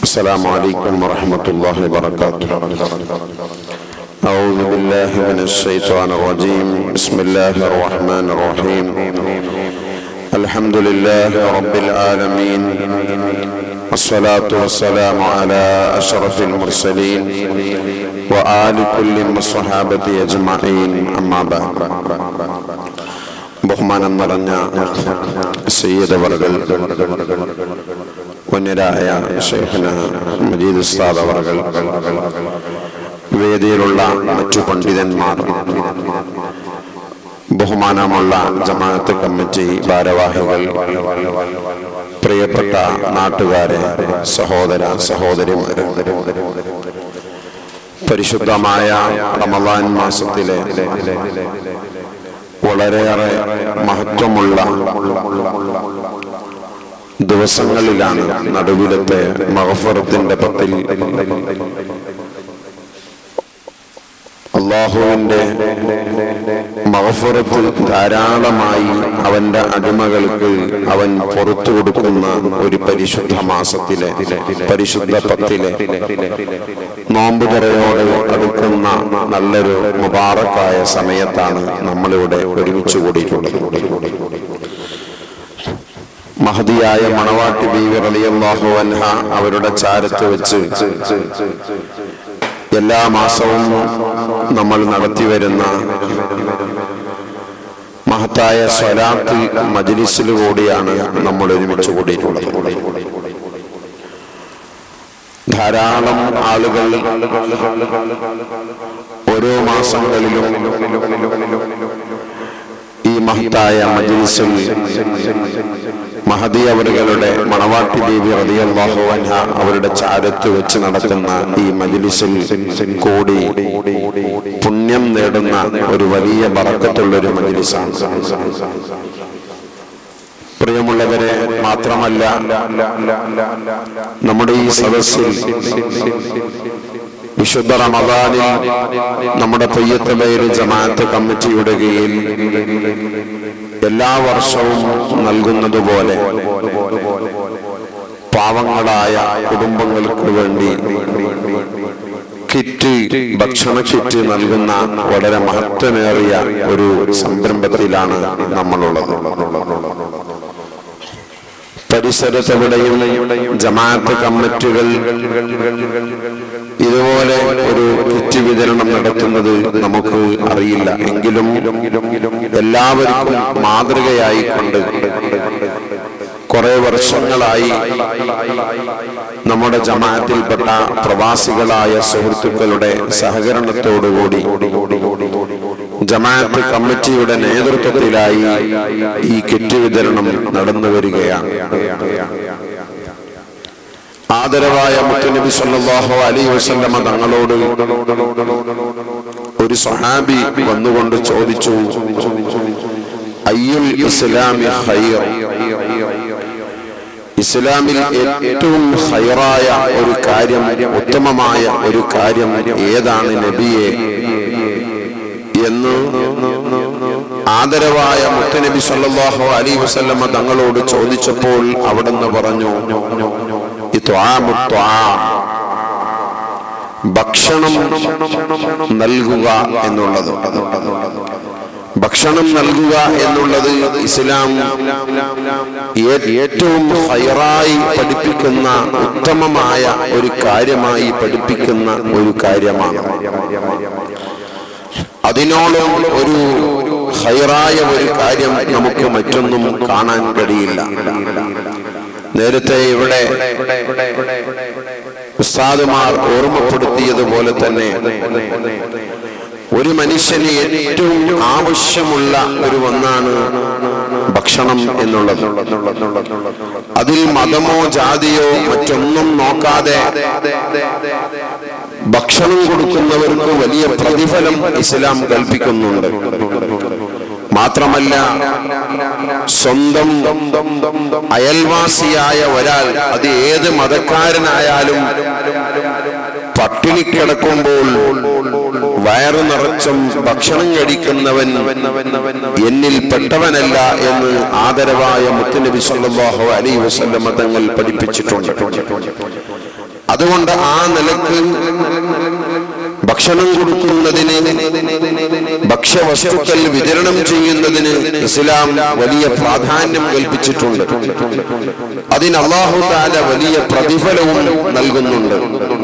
السلام عليكم ورحمة الله وبركاته أعوذ بالله من الشيطان الرجيم بسم الله الرحمن الرحيم الحمد لله رب العالمين والصلاة والسلام على أشرف المرسلين وآل كل والصحابة أجمعين أما بعد ബഹുമാനം നിറഞ്ഞ സയ്യിദവറുകൾ പുണ്യരായ ഷെയ്ഖിന മജീദ് ഉസ്താദ് അവറുകൾ വേദിയിലുള്ള മറ്റു പണ്ഡിതന്മാർ ബഹുമാനമുള്ള ജമാഅത്ത് കമ്മിറ്റി ഭാരവാഹികൾ പ്രിയപ്പെട്ട നാട്ടുകാരെ സഹോദര സഹോദരിമാരെ പരിശുദ്ധമായ റമദാൻ മാസത്തിലെ വളരെയേറെ മഹത്വമുള്ള ദിവസങ്ങളിലാണ് നടുവിലത്തെ മഹഫറത്തിന്റെ പത്തിൽ അള്ളാഹുവിന്റെ മഹഫുറത്ത് ധാരാളമായി അവന്റെ അടിമകൾക്ക് അവൻ പുറത്തു കൊടുക്കുന്ന ഒരു പരിശുദ്ധ മാസത്തിലെ പരിശുദ്ധ പത്തിലെ നോമ്പുതറയോട് അടുക്കുന്ന നല്ലൊരു മുബാറക്കായ സമയത്താണ് നമ്മളിവിടെ ഒരുമിച്ച് കൂടിയിട്ടുള്ളത് മഹതിയായ മണവാട്ടി ബീവി റളിയല്ലാഹു അൻഹ അവരുടെ ചാരത്ത് വെച്ച് എല്ലാ മാസവും നമ്മൾ നടത്തി വരുന്ന മഹത്തായ സ്വലാത്ത് മജ്ലിസിൽ കൂടിയാണ് നമ്മൾ ഒരുമിച്ച് കൂടിയിട്ടുള്ളത് ധാരാളം ആളുകൾ ഓരോ മാസങ്ങളിലും ഈ മഹത്തായ മജ്ലിസിൽ മഹദി അവരുകളുടെ മണവാട്ടി ദേവി റളിയല്ലാഹു അൻഹ അവരുടെ ചാരത്ത് വെച്ച് നടക്കുന്ന ഈ മജ്ലിസിൽ കൂടി പുണ്യം നേടുന്ന ഒരു വലിയ ബറക്കത്തുള്ള ഒരു മജ്ലിസാണ് പ്രിയമുള്ളവരെ മാത്രമല്ല നമ്മുടെ ഈ സദസ്സിൽ വിശുദ്ധ റമദാനിൽ നമ്മുടെ പെയ്യത്തലയിൽ ജമാഅത്ത് കമ്മിറ്റിയുടെ കീഴിൽ എല്ലാ വർഷവും നൽകുന്നത് പോലെ പാവങ്ങളായ കുടുംബങ്ങൾക്ക് വേണ്ടി കിറ്റ് ഭക്ഷണ കിറ്റ് നൽകുന്ന വളരെ മഹത്വമേറിയ ഒരു സംരംഭത്തിലാണ് നമ്മളുള്ളത് പരിസരത്തെവിടെയും ജമാഅത്ത് കമ്മിറ്റികൾ ഇതുപോലെ ഒരു കിറ്റ് വിതരണം നടത്തുന്നത് നമുക്ക് അറിയില്ല എങ്കിലും എല്ലാവർക്കും മാതൃകയായിക്കൊണ്ട് കുറെ വർഷങ്ങളായി നമ്മുടെ ജമാഅത്തിൽപ്പെട്ട പ്രവാസികളായ സുഹൃത്തുക്കളുടെ സഹകരണത്തോടുകൂടി ജമാഅത്ത് കമ്മിറ്റിയുടെ നേതൃത്വത്തിലായി ഈ കിറ്റ് വിതരണം നടന്നു വരികയാണ് ആദരവായ മുത്തുനബി സല്ലല്ലാഹു അലൈഹി വസല്ലമ തങ്ങളോട് ഒരു സഹാബി വന്നുകൊണ്ട് ചോദിച്ചു അയ്യുൽ ഇസ്ലാമി ഖൈർ ഇസ്ലാമിൽ ഏറ്റവും ഹൈറായ ഒരു കാര്യം ഉത്തമമായ ഒരു കാര്യം ഏതാണ് നബിയെ എന്ന് ആദരവായ മുത്തനബി സല്ലല്ലാഹു അലൈഹി വസല്ലമ തങ്ങളോട് ചോദിച്ചപ്പോൾ അവിടുന്ന് പറഞ്ഞു ഭക്ഷണം നൽകുക എന്നുള്ളത് ഭക്ഷണം നൽകുക എന്നുള്ളത് ഇസ്ലാം ഏറ്റവും ഹൈറായി പഠിപ്പിക്കുന്ന ഉത്തമമായ ഒരു കാര്യമായി പഠിപ്പിക്കുന്ന ഒരു കാര്യമാണ് അതിനോളം ഒരു ഹൈറായ ഒരു കാര്യം നമുക്ക് മറ്റൊന്നും കാണാൻ കഴിയില്ല നേരത്തെ ഇവിടെ ഉസ്താദുമാർ ഓർമ്മപ്പെടുത്തിയതുപോലെ തന്നെ ഒരു മനുഷ്യന് ഏറ്റവും ആവശ്യമുള്ള ഒരു ഒന്നാണ് ഭക്ഷണം എന്നുള്ളത് അതിൽ മതമോ ജാതിയോ മറ്റൊന്നും നോക്കാതെ ഭക്ഷണം കൊടുക്കുന്നവർക്ക് വലിയ പ്രതിഫലം ഇസ്ലാം കൽപ്പിക്കുന്നുണ്ട് മാത്രമല്ല സ്വന്തം അയൽവാസിയായ ഒരാൾ അത് ഏത് മതക്കാരനായാലും പട്ടിണി കിടക്കുമ്പോൾ വയറു നിറച്ചും ഭക്ഷണം കഴിക്കുന്നവൻ എന്നിൽ പെട്ടവനല്ല എന്ന് ആദരവായ മുത്തുനബി സല്ലല്ലാഹു അലൈഹി വസല്ലമ തങ്ങൾ പഠിപ്പിച്ചിട്ടുണ്ട് അതുകൊണ്ട് ആ നിലക്ക് ഭക്ഷണം കൊടുക്കുന്നതിന് ഭക്ഷ്യവസ്തുക്കൾ വിതരണം ചെയ്യുന്നതിന് ഇസ്ലാം വലിയ പ്രാധാന്യം കൽപ്പിച്ചിട്ടുണ്ട് അതിന് അള്ളാഹു താല വലിയ പ്രതിഫലവും നൽകുന്നുണ്ട്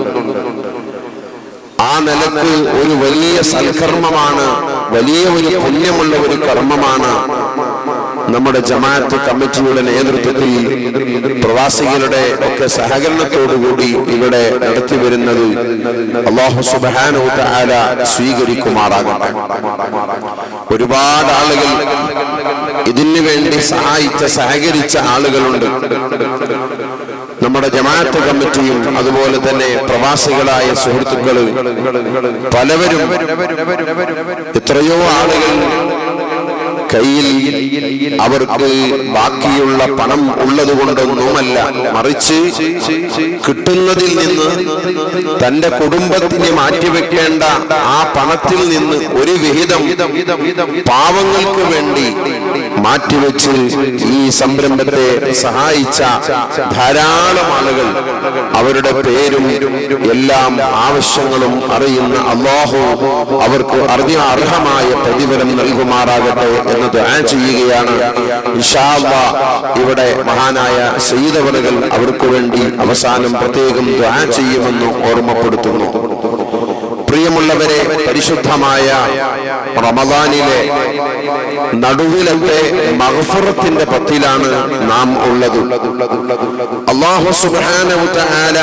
ആ നിലക്ക് ഒരു വലിയ സൽക്കർമ്മമാണ് വലിയ ഒരു പുണ്യമുള്ള ഒരു കർമ്മമാണ് നമ്മുടെ ജമാഅത്ത് കമ്മിറ്റിയുടെ നേതൃത്വത്തിൽ പ്രവാസികളുടെ ഒക്കെ സഹകരണത്തോടുകൂടി ഇവിടെ നടത്തി വരുന്നത് അള്ളാഹു സുബാനോ ആല സ്വീകരിക്കുമാറാകട്ടെ ഒരുപാട് ആളുകൾ ഇതിനു വേണ്ടി സഹായിച്ച സഹകരിച്ച ആളുകളുണ്ട് നമ്മുടെ ജമാഅത്ത് കമ്മിറ്റിയും അതുപോലെ തന്നെ പ്രവാസികളായ സുഹൃത്തുക്കള് പലവരും എത്രയോ ആളുകൾ കയ്യിൽ അവർക്ക് ബാക്കിയുള്ള പണം ഉള്ളത് കൊണ്ടൊന്നുമല്ല മറിച്ച് കിട്ടുന്നതിൽ നിന്ന് തന്റെ കുടുംബത്തിന് മാറ്റിവെക്കേണ്ട ആ പണത്തിൽ നിന്ന് ഒരു വിഹിതം പാവങ്ങൾക്ക് വേണ്ടി മാറ്റിവെച്ച് ഈ സംരംഭത്തെ സഹായിച്ച ധാരാളം ആളുകൾ അവരുടെ പേരും എല്ലാം ആവശ്യങ്ങളും അറിയുന്ന അള്ളാഹു അവർക്ക് അറിയ അർഹമായ പ്രതിഫലം നൽകുമാറാകട്ടെ എന്ന് ദുആ ചെയ്യുകയാണ് ഇൻഷാ അല്ലാ ഇവിടെ മഹാനായ സയ്യിദവറുകൾ അവർക്ക് വേണ്ടി അവസാനം പ്രത്യേകം ദുആ ചെയ്യുമെന്ന് ഓർമ്മപ്പെടുത്തുന്നു പ്രിയമുള്ളവരെ പരിശുദ്ധമായ റമദാനിലെ നടുവിലത്തെ മഹഫറത്തിന്റെ പത്തിലാണ് നാം ഉള്ളത് അള്ളാഹു സുബ്ഹാനഹു തആല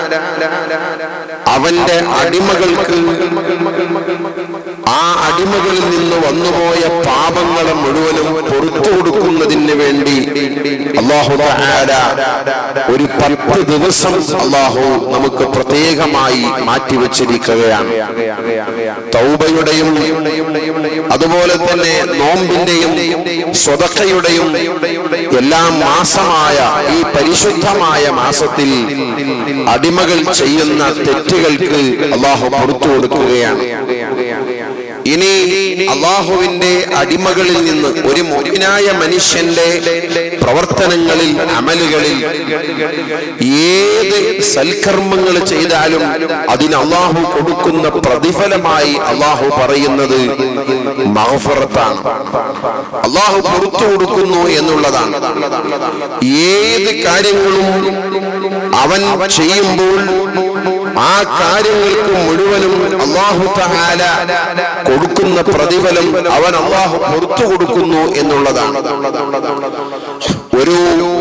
അവന്റെ അടിമകൾക്ക് ആ അടിമകളിൽ നിന്ന് വന്നുപോയ പാപങ്ങളെ മുഴുവനും പുറത്തു കൊടുക്കുന്നതിന് വേണ്ടി അള്ളാഹു തആല ഒരു പത്ത് ദിവസം അള്ളാഹു നമുക്ക് പ്രത്യേകമായി മാറ്റിവെച്ചിരിക്കുകയാണ് തൗബയുടെയും അതുപോലെ തന്നെ നോമ്പിന്റെയും സ്വതക്കയുടെയും എല്ലാം മാസമായ ഈ പരിശുദ്ധമായ മാസത്തിൽ അടിമകൾ ചെയ്യുന്ന തെറ്റുകൾക്ക് അള്ളാഹു പുറത്തു കൊടുക്കുകയാണ് ഇനി അള്ളാഹുവിന്റെ അടിമകളിൽ നിന്ന് ഒരു മോഹിനായ മനുഷ്യന്റെ പ്രവർത്തനങ്ങളിൽ അമലുകളിൽ ഏത് സൽക്കർമ്മങ്ങൾ ചെയ്താലും അതിന് അള്ളാഹു കൊടുക്കുന്ന പ്രതിഫലമായി അള്ളാഹു പറയുന്നത് മഹഫറത്താണ് അള്ളാഹു പുറത്തു കൊടുക്കുന്നു എന്നുള്ളതാണ് ഏത് കാര്യങ്ങളും അവൻ ചെയ്യുമ്പോൾ ആ കാര്യങ്ങൾക്ക് മുഴുവനും അള്ളാഹു തഹാല കൊടുക്കുന്ന പ്രതിഫലം അവൻ അള്ളാഹു പുറത്തു കൊടുക്കുന്നു എന്നുള്ളതാണ് ഒരു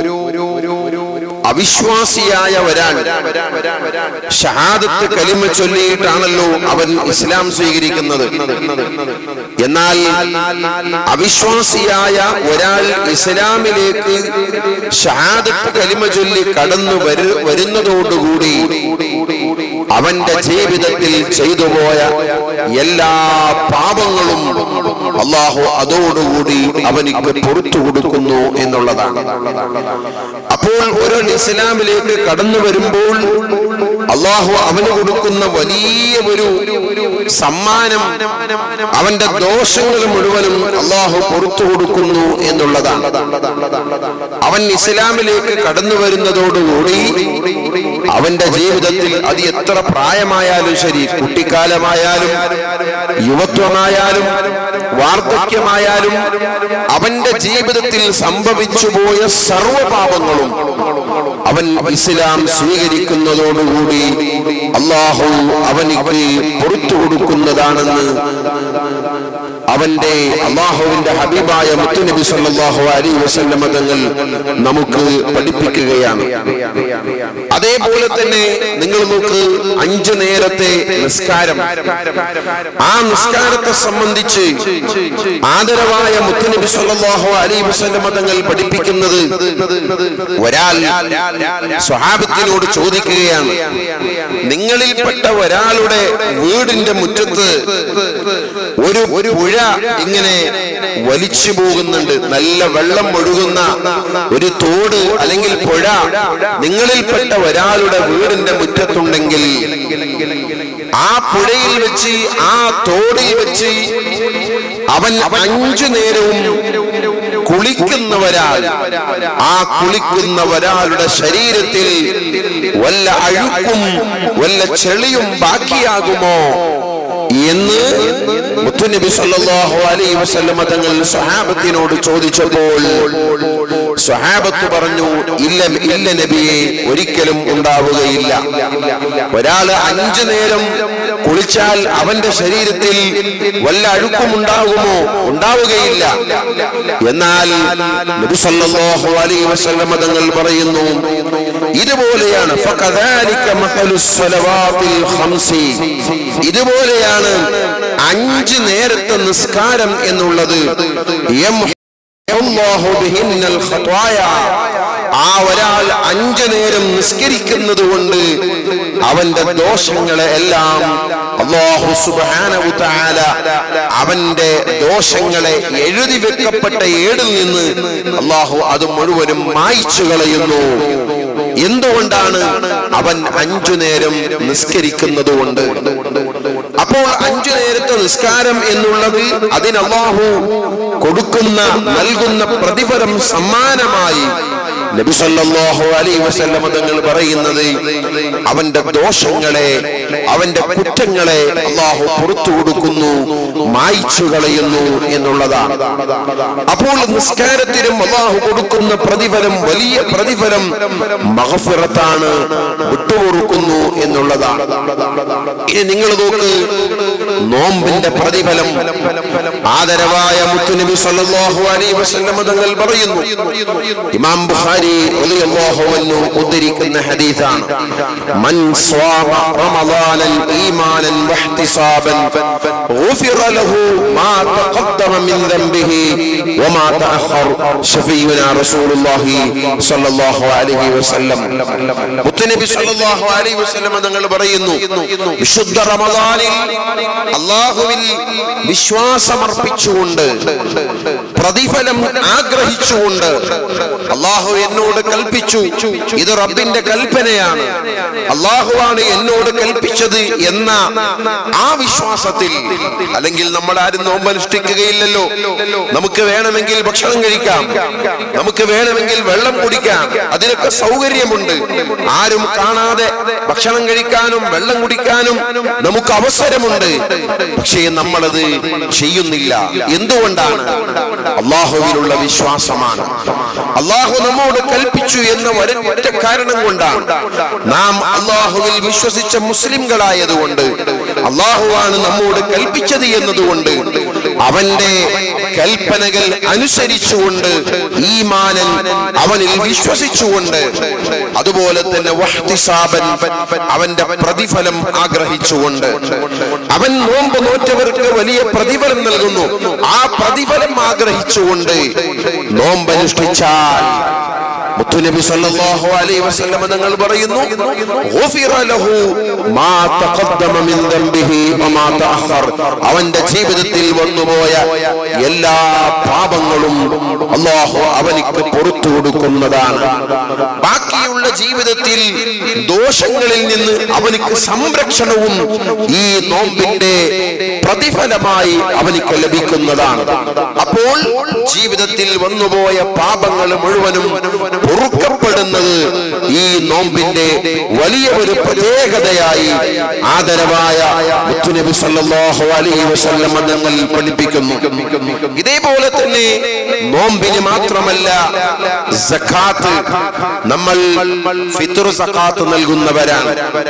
അവിശ്വാസിയായ ഒരാൾ ഷഹാദത്ത് കലിമ ചൊല്ലിയിട്ടാണല്ലോ അവൻ ഇസ്ലാം സ്വീകരിക്കുന്നത് എന്നാൽ അവിശ്വാസിയായ ഒരാൾ ഇസ്ലാമിലേക്ക് ഷഹാദത്ത് കലിമ ചൊല്ലി കടന്നു വരു വരുന്നതോടുകൂടി അവന്റെ ജീവിതത്തിൽ ചെയ്തു പോയ എല്ലാ പാപങ്ങളും അള്ളാഹു അതോടുകൂടി അവനിക്ക് പുറത്തു കൊടുക്കുന്നു എന്നുള്ളതാണ് അപ്പോൾ ഒരു ഇസ്ലാമിലേക്ക് കടന്നു വരുമ്പോൾ അള്ളാഹു അവന് കൊടുക്കുന്ന വലിയ ഒരു സമ്മാനം അവന്റെ ദോഷങ്ങൾ മുഴുവനും അള്ളാഹു പുറത്തു കൊടുക്കുന്നു എന്നുള്ളതാണ് അവൻ ഇസ്ലാമിലേക്ക് കടന്നു വരുന്നതോടുകൂടി അവന്റെ ജീവിതത്തിൽ അത് എത്ര പ്രായമായാലും ശരി കുട്ടിക്കാലമായാലും യുവത്വമായാലും വാർദ്ധക്യമായാലും അവന്റെ ജീവിതത്തിൽ സംഭവിച്ചു പോയ സർവപാപങ്ങളും അവൻ ഇസ്ലാം സ്വീകരിക്കുന്നതോടുകൂടി അള്ളാഹു അവനിക്ക് പുറത്തു കൊടുക്കുന്നതാണെന്ന് അവന്റെ അള്ളാഹുവിന്റെ ഹബീബായ മുത്തുനബി സല്ലല്ലാഹു അലൈഹി വസല്ലം തങ്ങൾ നമുക്ക് പഠിപ്പിക്കുകയാണ് അതേപോലെ തന്നെ നിങ്ങൾ നോക്ക് അഞ്ചു നേരത്തെ നിസ്കാരം ആ നിസ്കാരത്തെ സംബന്ധിച്ച് ആദരവായ മുത്തുനബി സല്ലല്ലാഹു അലൈഹി വസല്ലം തങ്ങൾ പഠിപ്പിക്കുന്നത് ഒരാൾ സ്വഹാബത്തിനോട് ചോദിക്കുകയാണ് നിങ്ങളിൽപ്പെട്ട ഒരാളുടെ വീടിന്റെ മുറ്റത്ത് ഒരു ഒരു പുഴ ഇങ്ങനെ വലിച്ചു പോകുന്നുണ്ട് നല്ല വെള്ളം ഒഴുകുന്ന ഒരു തോട് അല്ലെങ്കിൽ പുഴ നിങ്ങളിൽപ്പെട്ട ഒരാളുടെ വീടിന്റെ മുറ്റത്തുണ്ടെങ്കിൽ ആ പുഴയിൽ വെച്ച് ആ തോടിൽ വെച്ച് അവൻ അഞ്ചു നേരവും കുളിക്കുന്ന ഒരാൾ ആ കുളിക്കുന്ന ഒരാളുടെ ശരീരത്തിൽ വല്ല അഴുക്കും വല്ല ചെളിയും ബാക്കിയാകുമോ എന്ന് മുത്തുനബി സല്ലല്ലാഹു അലൈഹി വസല്ലമ തങ്ങൾ സ്വഹാബത്തിനോട് ചോദിച്ചപ്പോൾ സ്വഹാബത്ത് പറഞ്ഞു ഇല്ല ഇല്ല നബിയെ ഒരിക്കലും ഉണ്ടാവുകയില്ല ഒരാൾ അഞ്ചു നേരം കുളിച്ചാൽ അവന്റെ ശരീരത്തിൽ വല്ല അഴുക്കും ഉണ്ടാകുമോ ഉണ്ടാവുകയില്ല എന്നാൽ നബി സല്ലല്ലാഹു അലൈഹി വസല്ലമ തങ്ങൾ പറയുന്നു ഇതുപോലെയാണ് ഫകദാലിക മസലുസ് സ്വലവാത്തിൽ ഖംസി ഇതുപോലെയാണ് അഞ്ച് നേരത്തെ നിസ്കാരം എന്നുള്ളത് യംഹു അല്ലാഹു ബിഹിന്നൽ ഖത്വായ ആ ഒരാൾ അഞ്ചു നേരം നിസ്കരിക്കുന്നത് കൊണ്ട് അവന്റെ ദോഷങ്ങളെ എല്ലാം അള്ളാഹു സുബ്ഹാനഹു തആല അവന്റെ ദോഷങ്ങളെ എഴുതി വെക്കപ്പെട്ട ഏടിൽ നിന്ന് അള്ളാഹു അത് മുഴുവനും മായ്ച്ചു കളയുന്നു എന്തുകൊണ്ടാണ് അവൻ അഞ്ചു നേരം നിസ്കരിക്കുന്നത് കൊണ്ട് അപ്പോൾ അഞ്ചു നേരത്തെ നിസ്കാരം എന്നുള്ളത് അതിന് അള്ളാഹു കൊടുക്കുന്ന നൽകുന്ന പ്രതിഫലം സമ്മാനമായി നബി സല്ലല്ലാഹു അലൈഹി വസല്ലമ തങ്ങൾ പറയുന്നത് അവന്റെ ദോഷങ്ങളെ അവന്റെ കുറ്റങ്ങളെ അള്ളാഹു പുറത്തു കൊടുക്കുന്നു മായ്ച്ചു കളയുന്നു എന്നുള്ളതാണ് അപ്പോൾ നിസ്കാരത്തിനും അള്ളാഹു കൊടുക്കുന്ന പ്രതിഫലം വലിയ പ്രതിഫലം മഹഫിറത്താണ് വിട്ടുകൊടുക്കുന്നു എന്നുള്ളതാണ് ഇനി നിങ്ങൾ നോക്ക് നോമ്പിന്റെ പ്രതിഫലം ആദരവായ മുത്തുനബി സല്ലല്ലാഹു അലൈഹി വസല്ലമ തങ്ങൾ പറയുന്നു ഇമാം ബുഖാരി റളിയല്ലാഹു അൻഹു ഉദ്ധരിക്കുന്ന ഹദീസാണ് മൻ സ്വാമ റമളാനൻ ഈമാനൻ വഹ്തിസാബൻ ഗുഫിറ ലഹു മാ തഖദ്ദമ മിൻ ദംബിഹി വമാ തഅഖർ ഷഫീഉനാ റസൂലുള്ളാഹി സ്വല്ലല്ലാഹു അലൈഹി വസല്ലം മുത്തുനബി സ്വല്ലല്ലാഹു അലൈഹി വസല്ലം തങ്ങൾ പറയുന്നു വിശുദ്ധ റമളാനിൽ അള്ളാഹുവിൽ വിശ്വാസമർപ്പിച്ചുകൊണ്ട് പ്രതിഫലം ആഗ്രഹിച്ചുകൊണ്ട് അള്ളാഹു എന്നോട് കൽപ്പിച്ചു ഇത് റബ്ബിന്റെ കൽപ്പനയാണ് അള്ളാഹുവാണ് എന്നോട് കൽപ്പിച്ചത് എന്ന ആ വിശ്വാസത്തിൽ അല്ലെങ്കിൽ നമ്മൾ ആരും നോമ്പ് അനുഷ്ഠിക്കുകയില്ലല്ലോ നമുക്ക് വേണമെങ്കിൽ ഭക്ഷണം കഴിക്കാം നമുക്ക് വേണമെങ്കിൽ വെള്ളം കുടിക്കാം അതിനൊക്കെ സൗകര്യമുണ്ട് ആരും കാണാതെ ഭക്ഷണം കഴിക്കാനും വെള്ളം കുടിക്കാനും നമുക്ക് അവസരമുണ്ട് പക്ഷേ നമ്മളത് ചെയ്യുന്നില്ല എന്തുകൊണ്ടാണ് അള്ളാഹുവിലുള്ള വിശ്വാസമാണ് അള്ളാഹു നമ്മോട് കൽപ്പിച്ചു എന്ന ഒരൊറ്റ കാരണം കൊണ്ടാണ് നാം അള്ളാഹുവിൽ വിശ്വസിച്ച മുസ്ലിംകളായതുകൊണ്ട് അള്ളാഹുവാണ് നമ്മോട് കൽപ്പിച്ചത് എന്നതുകൊണ്ട് അവന്റെ കൽപ്പനകൾ അനുസരിച്ചുകൊണ്ട് ഈമാനൻ അവനിൽ വിശ്വസിച്ചുകൊണ്ട് അതുപോലെ തന്നെ വഹ്തിസാബൻ അവന്റെ പ്രതിഫലം ആഗ്രഹിച്ചുകൊണ്ട് അവൻ നോമ്പ് നോറ്റവർക്ക് വലിയ പ്രതിഫലം നൽകുന്നു ആ പ്രതിഫലം ആഗ്രഹിച്ചുകൊണ്ട് നോമ്പ് അനുഷ്ഠിച്ചാൽ മുത്തുനബി സല്ലല്ലാഹു അലൈഹി വസല്ലം തങ്ങൾ പറയുന്നു ഗുഫിറ ലഹു മാ തഖദ്ദമ മിൻ ദംബിഹി വമാ തഅഖർ അവന്റെ ജീവിതത്തിൽ വന്നുപോയ എല്ലാ പാപങ്ങളും അല്ലാഹു അവനിക്ക് പുറത്തു കൊടുക്കുന്നതാണ് ബാക്കിയുള്ള ജീവിതത്തിൽ ദോഷങ്ങളിൽ നിന്ന് അവനിക്ക് സംരക്ഷണവും ഈ നോമ്പിന്റെ പ്രതിഫലമായി അവനിക്ക് ലഭിക്കുന്നതാണ് അപ്പോൾ ജീവിതത്തിൽ വന്നുപോയ പാപങ്ങൾ മുഴുവനും പൊറുക്കപ്പെടുന്നത് ഈ നോമ്പിന്റെ വലിയ ഒരു പ്രത്യേകതയായി ആദരവായ മുത്തുനബി സല്ലല്ലാഹു അലൈഹി വസല്ലം തങ്ങൾ പഠിപ്പിക്കുന്നു ഇതേപോലെ തന്നെ നോമ്പിന് മാത്രമല്ല സക്കാത്ത് നമ്മൾ ഫിത്ർ സക്കാത്ത് നൽകുന്നവരാണ്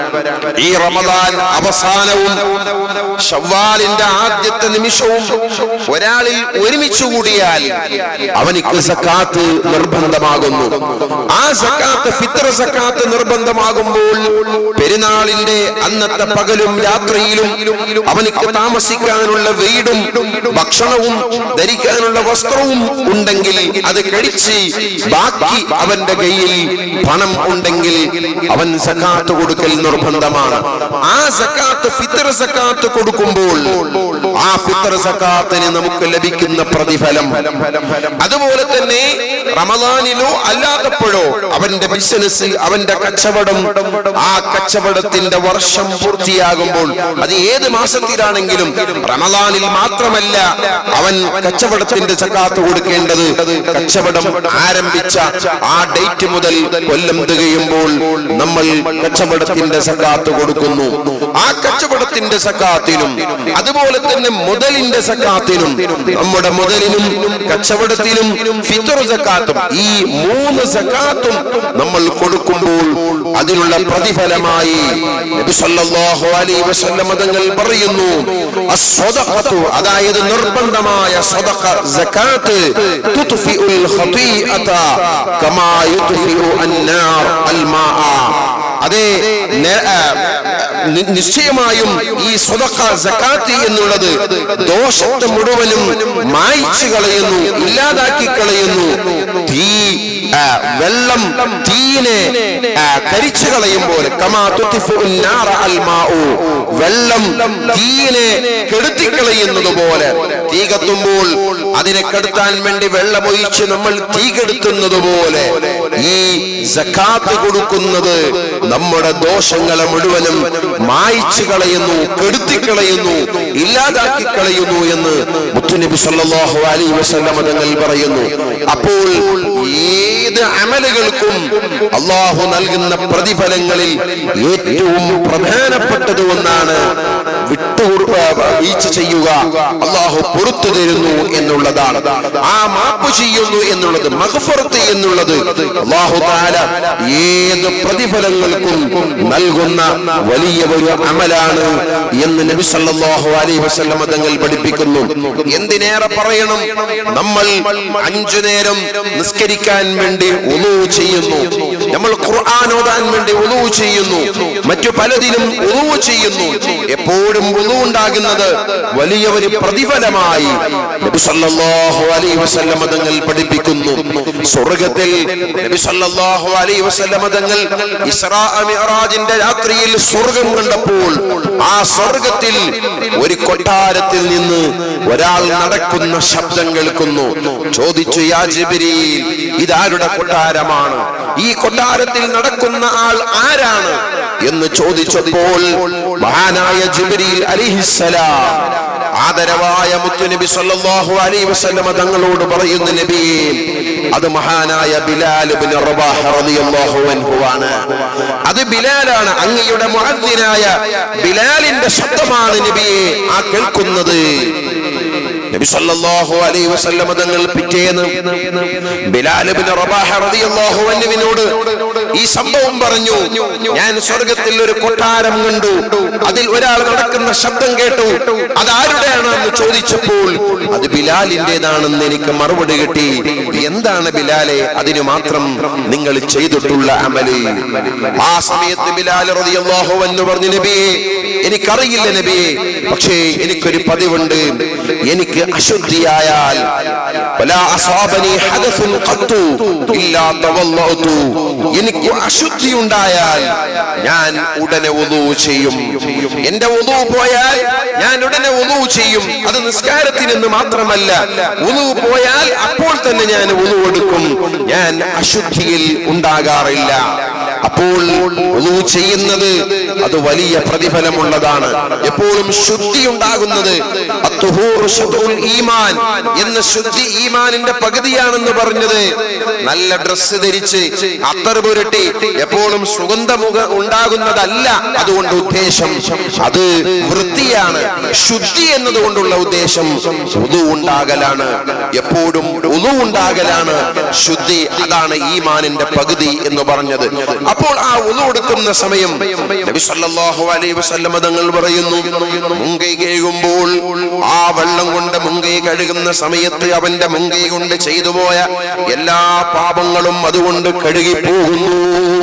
ഈ റമദാൻ അവസാനവും ഷവ്വാലിന്റെ ആദ്യത്തെ നിമിഷവും ഒരാളിൽ ഒരുമിച്ച് കൂടിയാൽ അവനിക്ക് സക്കാത്ത് നിർബന്ധമാകുന്നു ആ സക്കാത്ത് ഫിത്ര സക്കാത്ത് നിർബന്ധമാകുമ്പോൾ പെരുന്നാളിന്റെ അന്നത്തെ പകലും രാത്രിയിലും അവനിക്ക് താമസിക്കാനുള്ള വീടും ഭക്ഷണവും ധരിക്കാനുള്ള വസ്ത്രവും ഉണ്ടെങ്കിൽ അത് കഴിച്ച് ബാക്കി അവന്റെ കയ്യിൽ പണം ഉണ്ടെങ്കിൽ അവൻ സക്കാത്ത് കൊടുക്കൽ നിർബന്ധമാണ് ആ സക്കാത്ത് ഫിത്തർ സക്കാത്ത് കൊടുക്കുമ്പോൾ ആ ഫിത്തർ സക്കാത്തിന് നമുക്ക് ലഭിക്കുന്ന പ്രതിഫലം അതുപോലെ തന്നെ റമദാനിലോ അല്ലാത്തപ്പോഴോ അവന്റെ ബിസിനസ് അവന്റെ കച്ചവടം ആ കച്ചവടത്തിന്റെ വർഷം പൂർത്തിയാകുമ്പോൾ അത് ഏത് മാസത്തിലാണെങ്കിലും റമദാനിൽ മാത്രമല്ല അവൻ കച്ചവടത്തിന്റെ സക്കാത്ത് കൊടുക്കേണ്ടത് കച്ചവടം ആരംഭിച്ച ആ ഡേറ്റ് മുതൽ കൊല്ലം തികയുമ്പോൾ നമ്മൾ കച്ചവടത്തിന്റെ സക്കാത്ത് കൊടുക്കുന്നു ആ കച്ചവടത്തിന്റെ സക്കാത്തിനും അതുപോലെ തന്നെ മുതലിന്റെ സക്കാത്തിനും നമ്മുടെ മുതലിനും കച്ചവടത്തിനും ഫിത്തർ സക്കാത്തും ഈ മൂന്ന് സക്കാത്തും നമ്മൾ കൊടുക്കുമ്പോൾ അതിനുള്ള പ്രതിഫലമായി നബി സല്ലല്ലാഹു അലൈഹി വസല്ലം തങ്ങൾ പറയുന്നു അസ്സദഖത്തു അതായത് നിർബന്ധമായ സദഖ സക്കാത്ത് തുത്ഫിഉൽ ഖതീഅത കമാ യുത്ഫിഉ അന്നാർ അൽ മാഅ അതെ നേ- ആ, നി- നിശ്ചയമായും ഈ സ്വതക്ക സക്കാത്തി എന്നുള്ളത് ദോഷത്തെ മുഴുവനും മായ്ച്ചു കളയുന്നു ഇല്ലാതാക്കി കളയുന്നു തീ ആ, വെള്ളം തീയിനെ ആ, കരിച്ചു കളയും പോലെ കമാ തുത്തിഫു നാറ അൽ മാഉ. വെള്ളം തീയിനെ കെടുത്തിക്കളയുന്നത് പോലെ തീ കത്തുമ്പോൾ അതിനെ കെടുത്താൻ വേണ്ടി വെള്ളമൊഴിച്ച് നമ്മൾ തീ കെടുത്തുന്നത് പോലെ ഈ സക്കാത്ത് കൊടുക്കുന്നത് നമ്മുടെ ദോഷങ്ങളെ മുഴുവനും മായ്ച്ചു കളയുന്നു കെടുത്തിക്കളയുന്നു ഇല്ലാതാക്കി കളയുന്നു എന്ന് മുത്തുനബി സല്ലല്ലാഹു അലൈഹി വസല്ലം തങ്ങൾ പറയുന്നു അപ്പോൾ ഏത് അമലുകൾക്കും അള്ളാഹു നൽകുന്ന പ്രതിഫലങ്ങളിൽ ഏറ്റവും പ്രധാനപ്പെട്ടത് ഒന്നാണ് വിട്ടു വീഴ്ച ചെയ്യുക അള്ളാഹു പുറത്തു തരുന്നു എന്നുള്ളതാണ് ആ മാപ്പ് ചെയ്യുന്നു എന്നുള്ളത് മഹഫറത്ത് എന്നുള്ളത് അള്ളാഹു താല ഏത് പ്രതിഫലങ്ങൾക്കും നൽകുന്ന വലിയ ഒരു അമലാണ് എന്ന് നബി സല്ലല്ലാഹു അലൈഹി വസല്ലം തങ്ങൾ പഠിപ്പിക്കുന്നു എന്തിനേറെ പറയണം നമ്മൾ അഞ്ചു നേരം നിസ്കരിക്കാൻ വേണ്ടി ഉളു ചെയ്യുന്നു നമ്മൾ ഖുർആൻ ഓതാൻ വേണ്ടി ഉളു ചെയ്യുന്നു മറ്റു പലതിനും ഉളു ചെയ്യുന്നു എപ്പോഴും ഉളു ഉണ്ടാകുന്നത് വലിയ ഒരു പ്രതിഫലമായി നബി സല്ലല്ലാഹു അലൈഹി വസല്ലം തങ്ങൾ പഠിപ്പിക്കുന്നു സ്വർഗത്തിൽ നബി സല്ലല്ലാഹു അലൈഹി വസല്ലം തങ്ങൾ ഇസ്രാ മിഅ്റാജിന്റെ രാത്രിയിൽ സ്വർഗം കണ്ടപ്പോൾ ആ സ്വർഗത്തിൽ ഒരു കൊട്ടാരത്തിൽ നിന്ന് ഒരാൾ നടക്കുന്ന ശബ്ദം കേൾക്കുന്നു ചോദിച്ചു യാ ജിബ്രീൽ ഇതാരുടെ കൊട്ടാരമാണ് ഈ കൊട്ടാരത്തിൽ നടക്കുന്ന ആൾ ആരാണ് എന്ന് ചോദിച്ചപ്പോൾ മഹാനായ ജിബ്രീൽ അലിഹിസലാം ആദരവായ മുത്തുനബി സല്ലല്ലാഹു അലൈഹി വസല്ലമ തങ്ങളോട് പറയുന്ന നബിയെ അത് മഹാനായ ബിലാൽ ഇബ്നു റബാഹ് റളിയല്ലാഹു അൻഹു ആണ് അത് ബിലാലാണ് അങ്ങയുടെ മുഅദ്ദിനായ ബിലാലിന്റെ ശബ്ദമാണ് നബിയെ ആ കേൾക്കുന്നത് നബി സല്ലല്ലാഹു അലൈഹി വസല്ലമ തങ്ങൾ പിറ്റേന്ന് ബിലാൽ ഇബ്നു റബാഹ് റളിയല്ലാഹു അൻഹുവിനോട് ഈ സംഭവം പറഞ്ഞു ഞാൻ സ്വർഗത്തിൽ ഒരു കൊട്ടാരം കണ്ടു അതിൽ ഒരാൾ നടക്കുന്ന ശബ്ദം കേട്ടു അത് ആരുടെയാണ് എന്ന് ചോദിച്ചപ്പോൾ അത് ബിലാലിന്റേതാണെന്ന് എനിക്ക് മറുപടി കിട്ടി എന്താണ് ബിലാലെ അതിന് മാത്രം നിങ്ങൾ ചെയ്തിട്ടുള്ള അമല് ആ സമയത്ത് ബിലാൽ റളിയല്ലാഹു അൻഹു പറഞ്ഞു നബിയെ എനിക്കറിയില്ല നബിയെ പക്ഷേ എനിക്കൊരു പതിവുണ്ട് എനിക്ക് അശുദ്ധിയായാൽ വലാ അസാബനി ഹദസുൻ ഖത്തു ഇല്ലാ തവല്ലഅതു എനിക്ക് അശുദ്ധി ഉണ്ടായാൽ ഞാൻ ഉടനെ ഉദു ചെയ്യും എന്റെ ഉദു പോയാൽ ഞാൻ ഉടനെ ഉദു ചെയ്യും അത് നിസ്കാരത്തിനെന്ന് മാത്രമല്ല ഉദു പോയാൽ അപ്പോൾ തന്നെ ഞാൻ ഉദു എടുക്കും ഞാൻ അശുദ്ധിയിൽ ഉണ്ടാകാറില്ല അപ്പോൾ ഉദു ചെയ്യുന്നത് അത് വലിയ പ്രതിഫലമുള്ളതാണ് എപ്പോഴും ശുദ്ധി ഉണ്ടാകുന്നത് അത്തുഹൂറു ശത്രുൽ ഈമാൻ എന്ന ശുദ്ധി ഈമാനിന്റെ പകുതിയാണെന്ന് പറഞ്ഞത് നല്ല ഡ്രസ്സ് ധരിച്ച് അത്തർ പുരട്ടി എപ്പോഴും സുഗന്ധമുഖ ഉണ്ടാകുന്നതല്ല അതുകൊണ്ട് ഉദ്ദേശം അത് വൃത്തിയാണ് ശുദ്ധി എന്നതുകൊണ്ടുള്ള ഉദ്ദേശം ഉതു ഉണ്ടാകലാണ് എപ്പോഴും ഉതു ഉണ്ടാകലാണ് ശുദ്ധി അതാണ് ഈമാനിന്റെ പകുതി എന്ന് പറഞ്ഞത് അപ്പോൾ ആ ഉതു എടുക്കുന്ന സമയം നബി സല്ലല്ലാഹു അലൈഹി വസല്ലമ തങ്ങൾ പറയുന്നു മുങ്കൈ കഴുകുമ്പോൾ ആ വെള്ളം കൊണ്ട് മുങ്കൈ കഴുകുന്ന സമയത്ത് അവന്റെ മുങ്കൈ കൊണ്ട് ചെയ്തു പോയ എല്ലാ പാപങ്ങളും അതുകൊണ്ട് കഴുകി പോകുന്നു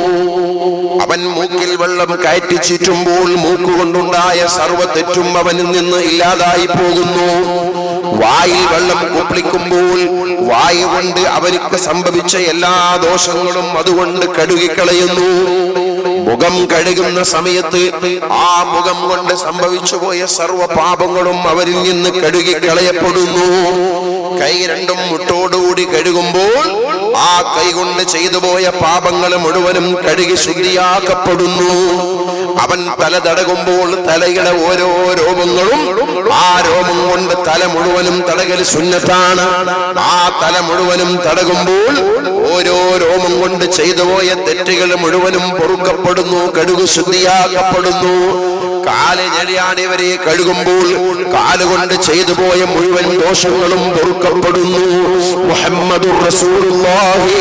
അവൻ മൂക്കിൽ വെള്ളം കയറ്റി ചുറ്റുമ്പോൾ മൂക്കുകൊണ്ടുണ്ടായ സർവ്വ തെറ്റും അവനിൽ നിന്ന് ഇല്ലാതായി പോകുന്നു വായിൽ വെള്ളം കുപ്പിളിക്കുമ്പോൾ വായു കൊണ്ട് അവർക്ക് സംഭവിച്ച എല്ലാ ദോഷങ്ങളും അതുകൊണ്ട് കഴുകിക്കളയുന്നു മുഖം കഴുകുന്ന സമയത്ത് ആ മുഖം കൊണ്ട് സംഭവിച്ചു പോയ സർവ പാപങ്ങളും അവരിൽ നിന്ന് കഴുകിക്കളയപ്പെടുന്നു കൈ രണ്ടും മുട്ടോടുകൂടി കഴുകുമ്പോൾ ആ കൈ കൊണ്ട് ചെയ്തു പോയ പാപങ്ങൾ മുഴുവനും കഴുകി ശുദ്ധിയാക്കപ്പെടുന്നു അവൻ തല തടകുമ്പോൾ തലയുടെ ഓരോ രോമങ്ങളും ആ രോമം കൊണ്ട് തല മുഴുവനും തടകൽ സുന്നത്താണ് ആ തല മുഴുവനും തടകുമ്പോൾ ഓരോ രോമം കൊണ്ട് ചെയ്തു പോയ തെറ്റുകൾ മുഴുവനും പൊറുക്കപ്പെടുന്നു കഴുകു ശുദ്ധിയാക്കപ്പെടുന്നു കാല് ഞെളിയാണിവരെ കഴുകുമ്പോൾ കാലുകൊണ്ട് ചെയ്തു പോയ മുഴുവൻ ദോഷങ്ങളും പൊറുക്കപ്പെടുന്നു മുഹമ്മദുർ റസൂലുള്ളാഹി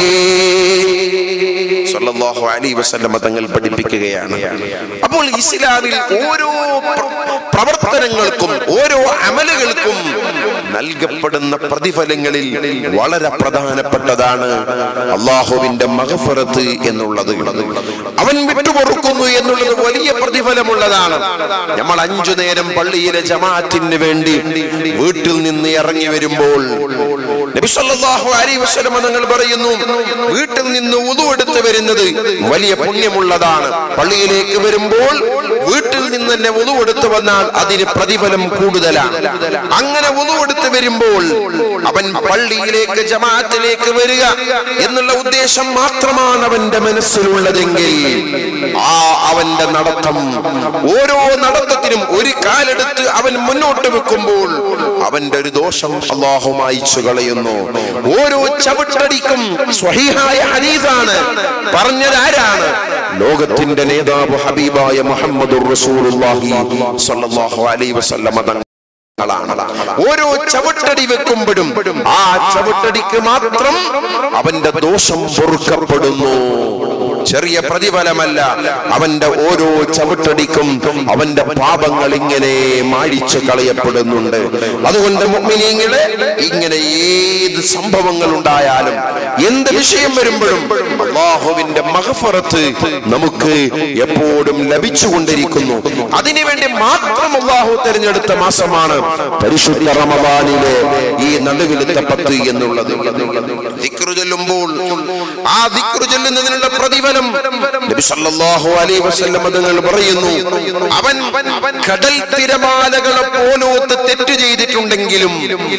സല്ലല്ലാഹു അലൈഹി വസല്ലം തങ്ങൾ പഠിപ്പിക്കുകയാണ് അപ്പോൾ ഇസ്ലാമിൽ ഓരോ പ്ര- പ്രവർത്തനങ്ങൾക്കും ഓരോ അമലുകൾക്കും നൽകപ്പെടുന്ന പ്രതിഫലങ്ങളിൽ വളരെ പ്രധാനപ്പെട്ടതാണ് അള്ളാഹുവിന്റെ മഹഫറത്ത് എന്നുള്ളത് അവൻ വിട്ടുപൊറുക്കുന്നു എന്നുള്ളത് വലിയ പ്രതിഫലമുള്ളതാണ് നമ്മൾ അഞ്ചു നേരം പള്ളിയിലെ ജമാഅത്തിന് വേണ്ടി വീട്ടിൽ നിന്ന് ഇറങ്ങി വരുമ്പോൾ നബി സല്ലല്ലാഹു അലൈഹി വസല്ലം നിങ്ങൾ പറയുന്നു വീട്ടിൽ നിന്ന് ഉതു എടുത്ത് വരുന്നത് വലിയ പുണ്യമുള്ളതാണ് പള്ളിയിലേക്ക് വരുമ്പോൾ വീട്ടിൽ നിന്ന് തന്നെ ഉതു എടുത്ത് വന്നാൽ അതിന് പ്രതിഫലം കൂടുതലാണ് അങ്ങനെ ഉതു എടുത്ത് വരുമ്പോൾ അവൻ പള്ളിയിലേക്ക് ജമാഅത്തിലേക്ക് വരിക എന്നുള്ള ഉദ്ദേശം മാത്രമാണ് അവന്റെ മനസ്സിലുള്ളതെങ്കിൽ ആ അവന്റെ നടത്തം ഓരോ നടത്തത്തിനും ഒരു കാലെടുത്ത് അവൻ മുന്നോട്ട് വെക്കുമ്പോൾ അവന്റെ ഒരു ദോഷം അള്ളാഹു മായിച്ചു കളയുന്നു ഓരോ ചവിട്ടടിക്കും സ്വഹീഹായ ഹദീസാണ് പറഞ്ഞത് ആരാണ് ലോകത്തിന്റെ നേതാവ് ഹബീബായ മുഹമ്മദ് റസൂലുള്ളാഹി സ്വല്ലല്ലാഹു അലൈഹി വസല്ലമ തങ്ങൾ ാണ് ഓരോ ചവിട്ടടി വെക്കുമ്പോഴും ആ ചവിട്ടടിക്ക് മാത്രം അവന്റെ ദോഷം പൊറുക്കപ്പെടുന്നു ചെറിയ പ്രതിഫലമല്ല അവന്റെ ഓരോ ചവിട്ടടിക്കും അവന്റെ പാപങ്ങൾ ഇങ്ങനെ മാഴിച്ചു കളയപ്പെടുന്നുണ്ട് അതുകൊണ്ട് മുഅ്മിനീങ്ങളെ ഇങ്ങനെ ഏത് സംഭവങ്ങൾ ഉണ്ടായാലും എന്ത് വിഷയം വരുമ്പോഴും അള്ളാഹുവിന്റെ മഹഫറത്ത് നമുക്ക് എപ്പോഴും ലഭിച്ചുകൊണ്ടിരിക്കുന്നു അതിനുവേണ്ടി മാത്രം അള്ളാഹു തിരഞ്ഞെടുത്ത മാസമാണ് പരിശുദ്ധ റമദാനിലെ ഈ നടുവിലത്തെ പത്ത് എന്നുള്ളത് ദിക്റ് ചൊല്ലുമ്പോൾ ആ ദിക്റ് ചൊല്ലുന്നതിനുള്ള പ്രതിഫലം നബി സല്ലല്ലാഹു അലൈഹി വസല്ലം തങ്ങൾ പറയുന്നു അവൻ കടൽ തിരമാലകളെ പോലോത്ത് തെറ്റ് ചെയ്തിട്ടുണ്ടെങ്കിലും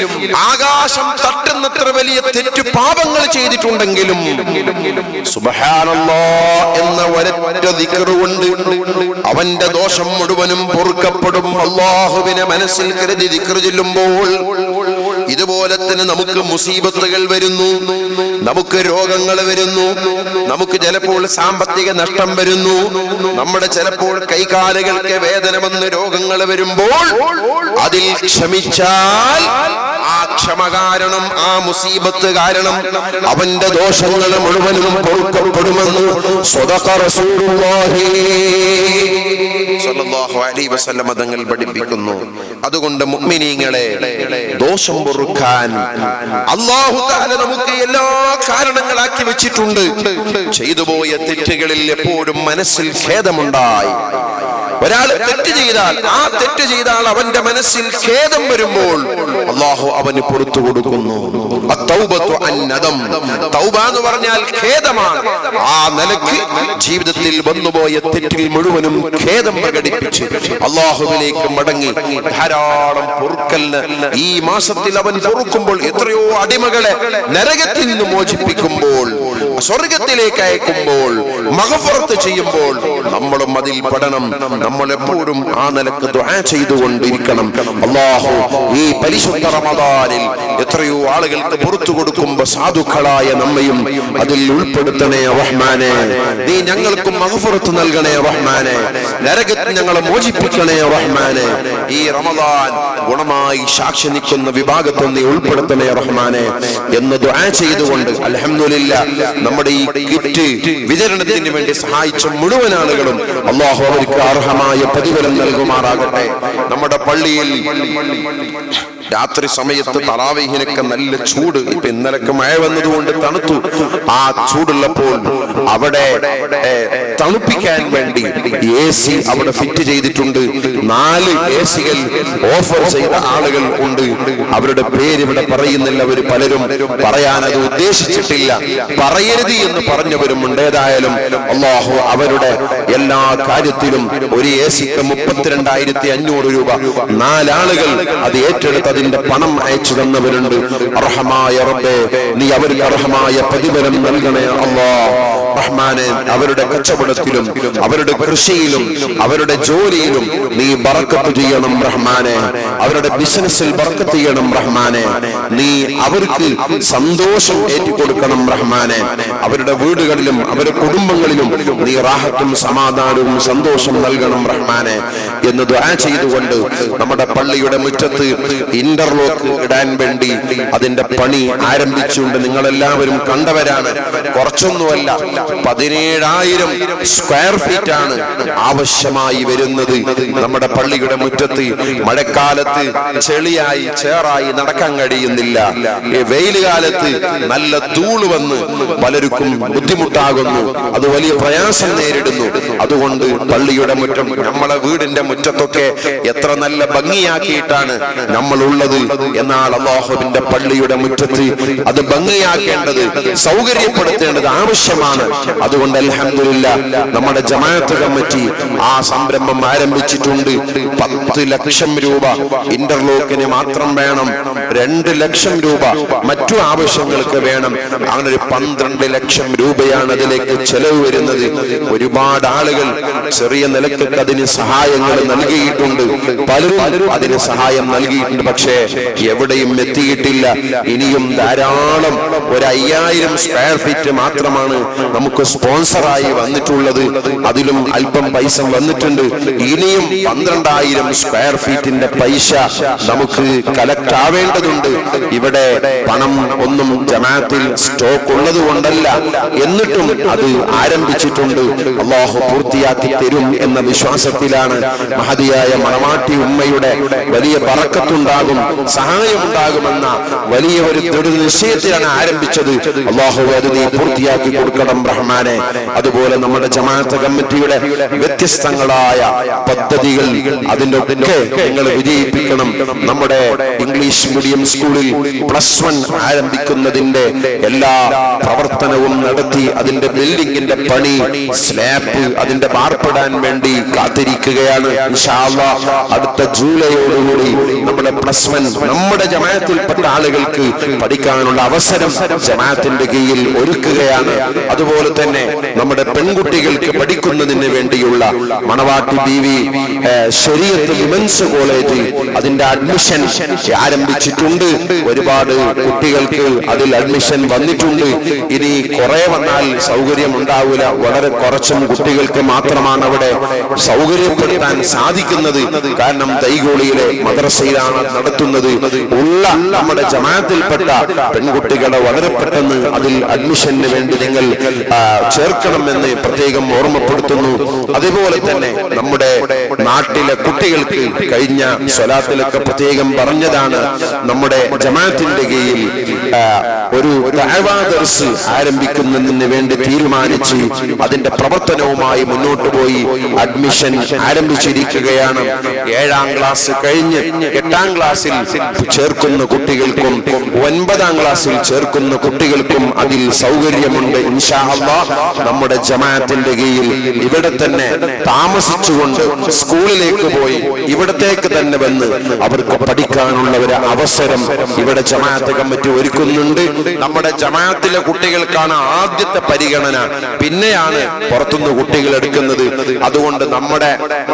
ആകാശം തട്ടുന്നത്ര വലിയ തെറ്റു പാപങ്ങൾ ചെയ്തിട്ടുണ്ടെങ്കിലും സുബ്ഹാനല്ലാ എന്ന ഒരൊറ്റ ദിക്റ് കൊണ്ട് അവന്റെ ദോഷം മുഴുവനും പൊറുക്കപ്പെടും അള്ളാഹുവിനെ മനസ്സിൽ കരുതി ദിക്റ് ചൊല്ലുമ്പോൾ ഇതുപോലെ തന്നെ നമുക്ക് മുസീബത്തുകൾ വരുന്നു നമുക്ക് രോഗങ്ങൾ വരുന്നു നമുക്ക് ചിലപ്പോൾ സാമ്പത്തിക നഷ്ടം വരുന്നു നമ്മുടെ ചിലപ്പോൾ കൈകാലുകൾക്ക് വേദന വന്ന് രോഗങ്ങൾ വരുമ്പോൾ അതിൽ ക്ഷമിച്ചാൽ ആ ക്ഷമ കാരണം ആ മുസീബത്ത് കാരണം അവന്റെ ദോഷങ്ങൾ മുഴുവനും പൊറുക്കപ്പെടുമെന്ന് സ്വതക റസൂലുള്ളാഹി സ്വല്ലല്ലാഹു അലൈഹി വസല്ലം തങ്ങൾ പഠിപ്പിക്കുന്നു അതുകൊണ്ട് മുഅ്മിനീങ്ങളെ ദോഷം പൊറുക്കാൻ അല്ലാഹു തആല നമുക്ക് എല്ലാ കാരണങ്ങളാക്കി വെച്ചിട്ടുണ്ട് ചെയ്തു പോയ തെറ്റുകളിൽ എപ്പോഴും മനസ്സിൽ ഖേദമുണ്ടായി ഒരാൾ തെറ്റ് ചെയ്താൽ ആ തെറ്റ് ചെയ്താൽ അവന്റെ മനസ്സിൽ ഖേദം വരുമ്പോൾ അള്ളാഹു അവന് പുറത്തു കൊടുക്കുന്നു അത്തൗബത്തു അന്നദം. തൗബ എന്ന് പറഞ്ഞാൽ ഖേദമാണ് ആ നിലയ്ക്ക് ജീവിതത്തിൽ വന്നുപോയ തെറ്റിൽ മുഴുവനും ഖേദം പ്രകടിപ്പിച്ച് അള്ളാഹുവിലേക്ക് മടങ്ങി ധാരാളം പൊറുക്കലിന് ഈ മാസത്തിൽ അവൻ പൊറുക്കുമ്പോൾ എത്രയോ അടിമകളെ നരകത്തിൽ നിന്ന് മോചിപ്പിക്കുമ്പോൾ സ്വർഗത്തിലേക്ക് അയക്കുമ്പോൾ മഹഫറത്ത് ചെയ്യുമ്പോൾ നമ്മളും അതിൽ പെടണം നമ്മൾ എപ്പോഴും ആ നിലക്ക് ദുആ ചെയ്തുകൊണ്ടിരിക്കണം അള്ളാഹു ഈ പരിശുദ്ധ റമദാനിൽ എത്രയോ ആളുകൾക്ക് പുറത്തു കൊടുക്കുമ്പോ സാധുക്കളായ നമ്മയും അതിൽ ഉൾപ്പെടുത്തണേ റഹ്മാനെ നീ ഞങ്ങൾക്കും മഹഫറത്ത് നൽകണേ റഹ്മാനെ നരകത്തിൽ ഞങ്ങളെ മോചിപ്പിക്കണേ റഹ്മാനെ ഈ റമദാൻ ഗുണമായി സാക്ഷി നിൽക്കുന്ന വിഭാഗത്തിൽ നീ ഉൾപ്പെടുത്തണേ റഹ്മാനെ എന്ന് ദുആ ചെയ്തുകൊണ്ട് അൽഹംദുലില്ല നമ്മുടെ ഈ കിറ്റ് വിതരണത്തിന് വേണ്ടി സഹായിച്ച മുഴുവൻ ആളുകളും അള്ളാഹു അവർക്ക് അർഹമായ പ്രതിഫലം നൽകുമാറാകട്ടെ നമ്മുടെ പള്ളിയിൽ രാത്രി സമയത്ത് തറാവീഹിനൊക്കെ നല്ല ചൂട് ഇപ്പൊ ഇന്നലൊക്കെ മഴ വന്നതുകൊണ്ട് തണുത്തു ആ ചൂടുള്ളപ്പോൾ അവിടെ ഏ, തണുപ്പിക്കാൻ വേണ്ടി എ സി അവിടെ ഫിറ്റ് ചെയ്തിട്ടുണ്ട് നാല് എ സികൾ ഓഫർ ചെയ്ത ആളുകൾ ഉണ്ട് അവരുടെ പേര് ഇവിടെ പറയുന്നില്ല അവർ പലരും പറയാൻ അത് ഉദ്ദേശിച്ചിട്ടില്ല പറയരുത് എന്ന് പറഞ്ഞവരുമുണ്ട് ഏതായാലും അള്ളാഹു അവരുടെ എല്ലാ കാര്യത്തിലും ഒരു എ സിക്ക് മുപ്പത്തിരണ്ടായിരത്തി അഞ്ഞൂറ് രൂപ നാലാളുകൾ അത് ഏറ്റെടുത്ത് അതിന്റെ പണം അയച്ചു തന്നവരുണ്ട് അർഹമായ റബ്ബേ നീ അവർക്ക് അർഹമായ പ്രതിഫലം നൽകണേ അള്ളാ റഹ്മാനെ അവരുടെ കച്ചവടത്തിലും അവരുടെ കൃഷിയിലും അവരുടെ ജോലിയിലും നീ ബറക്കത്ത് ചെയ്യണം റഹ്മാനെ അവരുടെ ബിസിനസ്സിൽ ബറക്കത്ത് ചെയ്യണം റഹ്മാനെ നീ അവർക്ക് സന്തോഷം ഏറ്റിക്കൊടുക്കണം റഹ്മാനെ അവരുടെ വീടുകളിലും അവരുടെ കുടുംബങ്ങളിലും നീ റാഹത്തും സമാധാനവും സന്തോഷം നൽകണം റഹ്മാനെ എന്ന് ദ്വാ ചെയ്തുകൊണ്ട് നമ്മുടെ പള്ളിയുടെ മുറ്റത്ത് ഇന്റർലോക്ക് ഇടാൻ വേണ്ടി അതിന്റെ പണി ആരംഭിച്ചുകൊണ്ട് നിങ്ങൾ എല്ലാവരും കണ്ടവരാണ് കുറച്ചൊന്നുമല്ല പതിനേഴായിരം സ്ക്വയർ ഫീറ്റ് ആണ് ആവശ്യമായി വരുന്നത് നമ്മുടെ പള്ളിയുടെ മുറ്റത്ത് മഴക്കാലത്ത് ചെളിയായി ചേറായി നടക്കാൻ കഴിയുന്നില്ല ഈ വെയിൽ കാലത്ത് നല്ല ധൂള് വന്ന് പലർക്കും ബുദ്ധിമുട്ടാകുന്നു അത് വലിയ പ്രയാസം നേരിടുന്നു അതുകൊണ്ട് പള്ളിയുടെ മുറ്റം നമ്മളെ വീടിന്റെ മുറ്റത്തൊക്കെ എത്ര നല്ല ഭംഗിയാക്കിയിട്ടാണ് നമ്മൾ ഉള്ളത് എന്നാൽ അള്ളാഹുവിന്റെ പള്ളിയുടെ മുറ്റത്ത് അത് ഭംഗിയാക്കേണ്ടത് സൗകര്യപ്പെടുത്തേണ്ടത് ആവശ്യമാണ് അതുകൊണ്ട് അൽഹംദുലില്ല നമ്മുടെ ജമാഅത്ത് കമ്മിറ്റി ആ സംരംഭം ആരംഭിച്ചിട്ടുണ്ട് പത്ത് ലക്ഷം രൂപ ഇന്റർലോക്കിന് മാത്രം വേണം രണ്ട് ലക്ഷം രൂപ മറ്റു ആവശ്യങ്ങൾക്ക് വേണം അങ്ങനെ ഒരു പന്ത്രണ്ട് ലക്ഷം രൂപയാണ് അതിലേക്ക് ചെലവ് വരുന്നത് ഒരുപാട് ആളുകൾ ചെറിയ നിലക്കൊക്കെ അതിന് സഹായങ്ങൾ നൽകിയിട്ടുണ്ട് പലരും അതിന് സഹായം നൽകിയിട്ടുണ്ട് പക്ഷേ എവിടെയും എത്തിയിട്ടില്ല ഇനിയും ധാരാളം ഒരു അയ്യായിരം സ്ക്വയർ ഫീറ്റ് മാത്രമാണ് നമുക്ക് സ്പോൺസറായി വന്നിട്ടുള്ളത് അതിലും അല്പം പൈസ വന്നിട്ടുണ്ട് ഇനിയും പന്ത്രണ്ടായിരം സ്ക്വയർ ഫീറ്റിന്റെ പൈസ നമുക്ക് കലക്ട് ആവേണ്ടതുണ്ട് ഇവിടെ പണം ഒന്നും ജമാഅത്തിൽ സ്റ്റോക്ക് ഉള്ളത് കൊണ്ടല്ല എന്നിട്ടും അത് ആരംഭിച്ചിട്ടുണ്ട് അള്ളാഹു പൂർത്തിയാക്കി തരും എന്ന വിശ്വാസത്തിലാണ് മഹതിയായ മണവാട്ടി ഉമ്മയുടെ വലിയ പറക്കത്തുണ്ടാകും സഹായമുണ്ടാകുമെന്ന വലിയ ഒരു ദൃഢനിശ്ചയത്തിലാണ് ആരംഭിച്ചത് അള്ളാഹു അത് നീ പൂർത്തിയാക്കി കൊടുക്കണം റഹ്മാനെ അതുപോലെ നമ്മുടെ ജമാഅത്ത് കമ്മിറ്റിയുടെ വ്യത്യസ്തങ്ങളായ പദ്ധതികൾ അതിന്റെ ഒക്കെ നിങ്ങൾ വിജയിപ്പിക്കണം നമ്മുടെ ഇംഗ്ലീഷ് മീഡിയം സ്കൂളിൽ പ്ലസ് വൺ ആരംഭിക്കുന്നതിന്റെ എല്ലാ പ്രവർത്തനവും നടത്തി അതിന്റെ ബിൽഡിംഗിന്റെ പണി സ്ലാബ് അതിന്റെ വാർപ്പിടാൻ വേണ്ടി കാത്തിരിക്കുകയാണ് ഇൻഷാ അല്ലാഹ് അടുത്ത ജൂലൈയോടുകൂടി നമ്മുടെ പ്ലസ് വൺ നമ്മുടെ ജമാഅത്തിൽപ്പെട്ട ആളുകൾക്ക് പഠിക്കാനുള്ള അവസരം ജമാഅത്തിന്റെ കീഴിൽ ഒരുക്കുകയാണ് അതുപോലെ തന്നെ നമ്മുടെ പെൺകുട്ടികൾക്ക് പഠിക്കുന്നതിന് വേണ്ടിയുള്ള മണവാട്ടി ബി വി ശരീരത്ത് വിമൻസ് കോളേജ് അതിന്റെ അഡ്മിഷൻ ആരംഭിച്ചിട്ടുണ്ട് ഒരുപാട് കുട്ടികൾക്ക് അതിൽ അഡ്മിഷൻ വന്നിട്ടുണ്ട് ഇനി കുറെ വന്നാൽ സൗകര്യം ഉണ്ടാവില്ല വളരെ കുറച്ചും കുട്ടികൾക്ക് മാത്രമാണ് അവിടെ സൗകര്യപ്പെടുത്താൻ സാധിക്കുന്നത് കാരണം തൈകോളിയിലെ മദ്രസയിലാണ് നടത്തുന്നത് ഉള്ള നമ്മുടെ ജമാഅത്തിൽപ്പെട്ട പെൺകുട്ടികളെ വളരെ പെട്ടെന്ന് അതിൽ അഡ്മിഷന് വേണ്ടി നിങ്ങൾ ആ, ചേർക്കണമെന്ന് പ്രത്യേകം ഓർമ്മപ്പെടുത്തുന്നു അതുപോലെ തന്നെ നമ്മുടെ നാട്ടിലെ കുട്ടികൾക്ക് കഴിഞ്ഞ സ്വലാത്തിലൊക്കെ പ്രത്യേകം പറഞ്ഞതാണ് നമ്മുടെ ജമാഅത്തിന്റെ കീഴിൽ ആ, ഒരു ദഅവാ ദർസ് ആരംഭിക്കുന്നതിന് വേണ്ടി തീരുമാനിച്ച് അതിന്റെ പ്രവർത്തനവുമായി മുന്നോട്ട് പോയി അഡ്മിഷൻ ആരംഭിച്ചിരിക്കുകയാണ് ഏഴാം ക്ലാസ് കഴിഞ്ഞ് എട്ടാം ക്ലാസ്സിൽ ചേർക്കുന്ന കുട്ടികൾക്കും ഒൻപതാം ക്ലാസ്സിൽ ചേർക്കുന്ന കുട്ടികൾക്കും അതിൽ സൗകര്യമുണ്ട് ഇൻഷാ അല്ലാഹ് നമ്മുടെ ജമാഅത്തിന്റെ കീഴിൽ ഇവിടെ തന്നെ താമസിച്ചുകൊണ്ട് സ്കൂളിലേക്ക് പോയി ഇവിടത്തേക്ക് തന്നെ വന്ന് അവർക്ക് പഠിക്കാനുള്ള ഒരു അവസരം ഇവിടെ ജമാഅത്ത് കമ്മിറ്റി ഒരുക്കുന്നുണ്ട് നമ്മുടെ ജമാഅത്തിലെ കുട്ടികൾക്കാണ് ആദ്യത്തെ പരിഗണന പിന്നെയാണ് പുറത്തുനിന്ന് കുട്ടികൾ എടുക്കുന്നത് അതുകൊണ്ട് നമ്മുടെ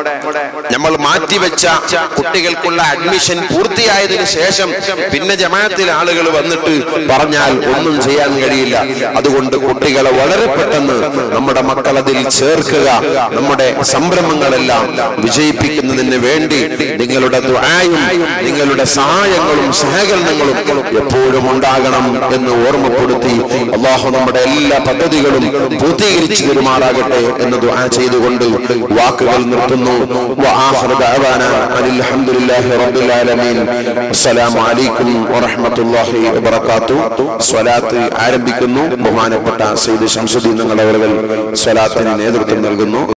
നമ്മൾ മാറ്റിവെച്ച കുട്ടികൾക്കുള്ള അഡ്മിഷൻ പൂർത്തിയായതിനു ശേഷം പിന്നെ ജമാഅത്തിൽ ആളുകൾ വന്നിട്ട് പറഞ്ഞാൽ ഒന്നും ചെയ്യാൻ കഴിയില്ല അതുകൊണ്ട് കുട്ടികളെ വളരെ പെട്ടെന്ന് നമ്മുടെ മക്കൾ അതിൽ ചേർക്കുക നമ്മുടെ സംരംഭങ്ങളെല്ലാം വിജയിപ്പിക്കുന്നതിന് വേണ്ടി നിങ്ങളുടെ ദുആയും നിങ്ങളുടെ സഹായങ്ങളും സഹകരണങ്ങളും എപ്പോഴും ഉണ്ടാകണം എന്ന് ഓർമ്മപ്പെടുത്തി അള്ളാഹു നമ്മുടെ എല്ലാ പദ്ധതികളും പൂർത്തീകരിച്ചു തരുമാറാകട്ടെ എന്ന് ദുആ ചെയ്തുകൊണ്ട് വാക്കുകൾ നിർത്തുന്നു വആ وآخر دعوانا أن الحمد لله رب العالمين السلام عليكم ورحمة الله وبركاته സ്വലാത്ത് ആരംഭിക്കുന്നു ബഹുമാനപ്പെട്ട സയ്യിദ് ശംസുദ്ദീൻ തങ്ങൾ അവർ സ്വലാത്തിന് നേതൃത്വം നൽകുന്നു